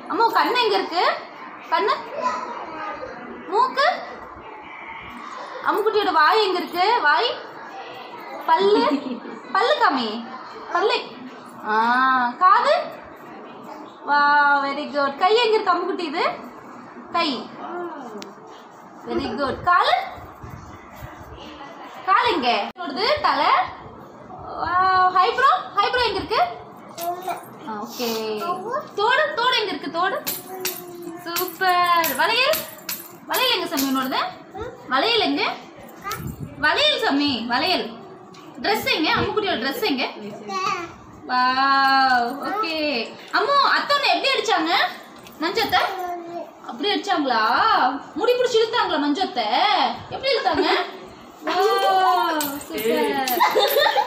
அம்மா உன் கண்ணு எங்க இருக்கு கண்ணு மூக்கு அம்முக்குட்டியோட வாய் எங்க இருக்கு வாய் பல்லு பல்லு காமி பல்லு ஆ காது வா வெரி குட் கை எங்க இருக்கு அம்முக்குட்டி இது கை வெரி குட் காலு கால் எங்க என்னோடது தலை ஹைப்ரோ ஹைப்ரோ எங்க இருக்கு ஓகே தோடு தோடு எங்க இருக்கு தோடு சூப்பர் வளையல் வளையல் எங்க சாமி உன்னோடது வளையல் எங்க வளையல் சாமி வளையல் ட்ரெஸ் எங்க அம்முக்குட்டியோட ட்ரெஸ் எங்க வாவ் ஓகே அம்மு அத்தை உன்னை எப்படி அடிச்சாங்க மஞ்சத்தை அப்படி அடிச்சாங்களா முடி பிடிச்சி இழுத்தாங்களா மஞ்சத்தை எப்படி இழுத்தாங்க வாவ் சூப்பர்